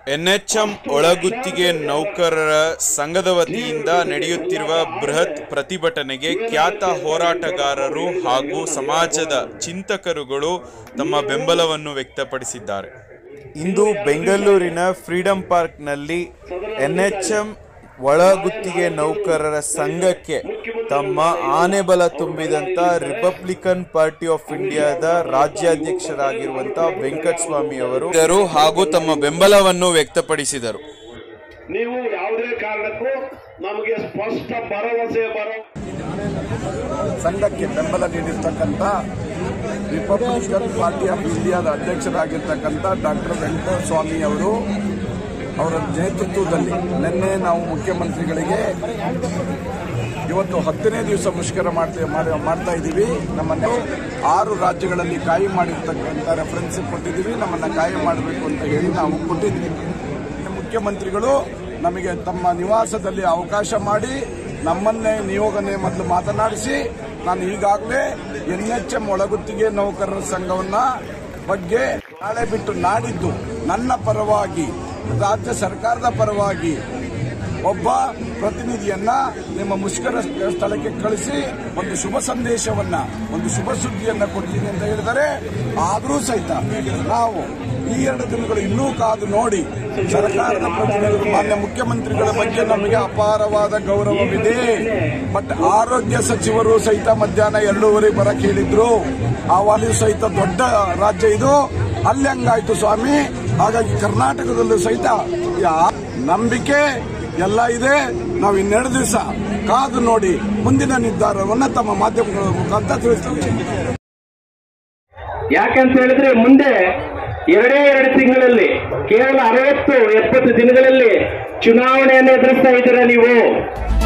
NHM ಒಳಗುತ್ತಿಗೆ ನೌಕರರ ಸಂಘದ ವತಿಯಿಂದ ನಡೆಯುತ್ತಿರುವ ಬೃಹತ್ ಪ್ರತಿಭಟನೆಗೆ ಖ್ಯಾತ ಹೋರಾಟಗಾರರು ಹಾಗೂ ಸಮಾಜದ ಚಿಂತಕರುಗಳು ತಮ್ಮ ಬೆಂಬಲವನ್ನು ವ್ಯಕ್ತಪಡಿಸಿದ್ದಾರೆ ಇಂದು ಬೆಂಗಳೂರಿನ ಫ್ರೀಡಂ ಪಾರ್ಕ್ನಲ್ಲಿ ಎನ್ಎಚ್ಎಂ ಒಳಗುತ್ತಿಗೆ ನೌಕರರ ಸಂಘಕ್ಕೆ ತಮ್ಮ ಆನೆಬಲ ತುಂಬಿದಂತ ರಿಪಬ್ಲಿಕನ್ ಪಾರ್ಟಿ ಆಫ್ ಇಂಡಿಯಾದ ರಾಜ್ಯಾಧ್ಯಕ್ಷರಾಗಿರುವಂತ ವೆಂಕಟಸ್ವಾಮಿ ಅವರು ಹಾಗೂ ತಮ್ಮ ಬೆಂಬಲವನ್ನು ವ್ಯಕ್ತಪಡಿಸಿದರು ನೀವು ಯಾವುದೇ ಕಾರಣಕ್ಕೂ ನಮಗೆ ಸ್ಪಷ್ಟ ಭರವಸೆ ಬರೋ ಸಂಘಕ್ಕೆ ಬೆಂಬಲ ನೀಡಿರ್ತಕ್ಕಂಥ ರಿಪಬ್ಲಿಕನ್ ಪಾರ್ಟಿ ಆಫ್ ಇಂಡಿಯಾದ ಅಧ್ಯಕ್ಷರಾಗಿರ್ತಕ್ಕಂಥ ಡಾಕ್ಟರ್ ವೆಂಕಟಸ್ವಾಮಿ ಅವರು ಅವರ ನೇತೃತ್ವದಲ್ಲಿ ನಿನ್ನೆ ನಾವು ಮುಖ್ಯಮಂತ್ರಿಗಳಿಗೆ ಇವತ್ತು ಹತ್ತನೇ ದಿವಸ ಮುಷ್ಕರ ಮಾಡ್ತಾ ಮಾಡಿ- ಮಾಡ್ತಾ ಇದ್ದೀವಿ ನಮ್ಮನ್ನು ಆರು ರಾಜ್ಯಗಳಲ್ಲಿ ಕಾಯಿ ಮಾಡಿರ್ತಕ್ಕಂಥ ರೆಫರೆನ್ಸ್ ಕೊಟ್ಟಿದ್ದೀವಿ ನಮ್ಮನ್ನು ಕಾಯಿ ಮಾಡಬೇಕು ಅಂತ ಹೇಳಿ ನಾವು ಕೊಟ್ಟಿದ್ದೀವಿ ಮುಖ್ಯಮಂತ್ರಿಗಳು ನಮಗೆ ತಮ್ಮ ನಿವಾಸದಲ್ಲಿ ಅವಕಾಶ ಮಾಡಿ ನಮ್ಮನ್ನೇ ನಿಯೋಗನೆ ಮೊದಲು ಮಾತನಾಡಿಸಿ ನಾನು ಈಗಾಗಲೇ ಎನ್ ಎಚ್ ಎಂ ಒಳಗುತ್ತಿಗೆ ನೌಕರರ ಸಂಘವನ್ನ ಬಗ್ಗೆ ನಾಳೆ ಬಿಟ್ಟು ನಾಡಿದ್ದು ನನ್ನ ಪರವಾಗಿ ರಾಜ್ಯ ಸರ್ಕಾರದ ಪರವಾಗಿ ಒಬ್ಬ ಪ್ರತಿನಿಧಿಯನ್ನ ನಿಮ್ಮ ಮುಷ್ಕರ ಸ್ಥಳಕ್ಕೆ ಕಳಿಸಿ ಒಂದು ಶುಭ ಸಂದೇಶವನ್ನ ಒಂದು ಶುಭ ಸುದ್ದಿಯನ್ನ ಕೊಡ್ತೀನಿ ಅಂತ ಹೇಳಿದರೆ ಆದರೂ ಸಹಿತ ನಾವು ಈ ಎರಡು ದಿನಗಳು ಇನ್ನೂ ಕಾದು ನೋಡಿ ಸರ್ಕಾರದ ಪ್ರತಿನಿಧಿಗಳು ಮಾನ್ಯ ಮುಖ್ಯಮಂತ್ರಿಗಳ ಬಗ್ಗೆ ನಮಗೆ ಅಪಾರವಾದ ಗೌರವವಿದೆ ಬಟ್ ಆರೋಗ್ಯ ಸಚಿವರು ಸಹಿತ ಮಧ್ಯಾಹ್ನ ಎರಡೂವರೆ ಬರಕ್ ಹೇಳಿದ್ರು ಆವಾಗಲೂ ಸಹಿತ ದೊಡ್ಡ ರಾಜ್ಯ ಇದು ಅಲ್ಲಿ ಹಂಗಾಯ್ತು ಸ್ವಾಮಿ ಹಾಗಾಗಿ ಕರ್ನಾಟಕದಲ್ಲೂ ಸಹಿತ ಯಾ- ನಂಬಿಕೆ ಎಲ್ಲ ಇದೆ ನಾವು ಇನ್ನೆರಡು ದಿವಸ ಕಾದು ನೋಡಿ ಮುಂದಿನ ನಿರ್ಧಾರವನ್ನ ತಮ್ಮ ಮಾಧ್ಯಮಗಳ ಮುಖಾಂತರ ತಿಳಿಸ್ತೀವಿ ಯಾಕಂತ ಹೇಳಿದ್ರೆ ಮುಂದೆ ಎರಡೇ ಎರಡು ತಿಂಗಳಲ್ಲಿ ಕೇವಲ ಅರವತ್ತು ಎಪ್ಪತ್ತು ದಿನಗಳಲ್ಲಿ ಚುನಾವಣೆಯನ್ನು ಎದುರಿಸ್ತಾ ಇದ್ದೀರಾ ನೀವು